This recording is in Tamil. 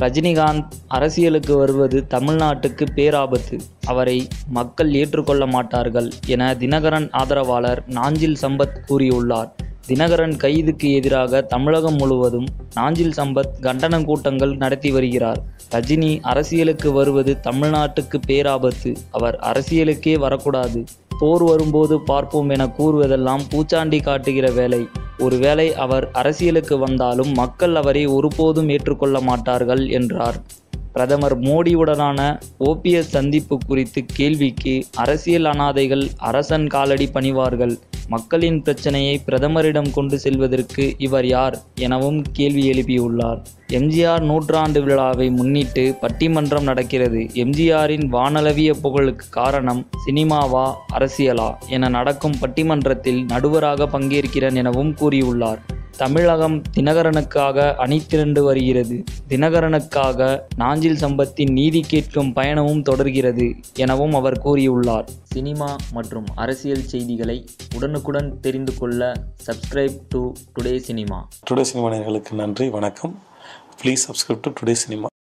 ரஜினிகாந்த் அரசியலுக்கு வருவது தமிழ்நாட்டுக்கு பேராபத்து அவரை மக்கள் ஏற்றுக்கொள்ள மாட்டார்கள் என தினகரன் ஆதரவாளர் நாஞ்சில் சம்பத் கூறியுள்ளார் தினகரன் கைதுக்கு எதிராக தமிழகம் முழுவதும் நாஞ்சில் சம்பத் கண்டன கூட்டங்கள் நடத்தி வருகிறார் ரஜினி அரசியலுக்கு வருவது தமிழ்நாட்டுக்கு பேராபத்து அவர் அரசியலுக்கே வரக்கூடாது போர் வரும்போது பார்ப்போம் என கூறுவதெல்லாம் பூச்சாண்டி காட்டுகிற வேலை ஒருவேளை அவர் அரசியலுக்கு வந்தாலும் மக்கள் அவரை ஒருபோதும் ஏற்றுக்கொள்ள மாட்டார்கள் என்றார் பிரதமர் மோடியுடனான ஓபிஎஸ் சந்திப்பு குறித்து கேள்விக்கு அரசியல் அனாதைகள் அரசன் காலடி பணிவார்கள் மக்களின் பிரச்சனையை பிரதமரிடம் கொண்டு செல்வதற்கு இவர் யார் எனவும் கேள்வி எழுப்பியுள்ளார் எம்ஜிஆர் நூற்றாண்டு விழாவை முன்னிட்டு பட்டிமன்றம் நடக்கிறது எம்ஜிஆரின் வானளவிய புகழுக்கு காரணம் சினிமாவா அரசியலா என நடக்கும் பட்டிமன்றத்தில் நடுவராக பங்கேற்கிறேன் எனவும் கூறியுள்ளார் தமிழகம் தினகரனுக்காக அணி திரண்டு வருகிறது தினகரனுக்காக நாஞ்சில் சம்பத்தின் நீதி கேட்கும் பயணமும் தொடர்கிறது எனவும் அவர் கூறியுள்ளார் சினிமா மற்றும் அரசியல் செய்திகளை உடனுக்குடன் தெரிந்து கொள்ள subscribe to today cinema today cinema நேயர்களுக்கு நன்றி வணக்கம் please subscribe to today cinema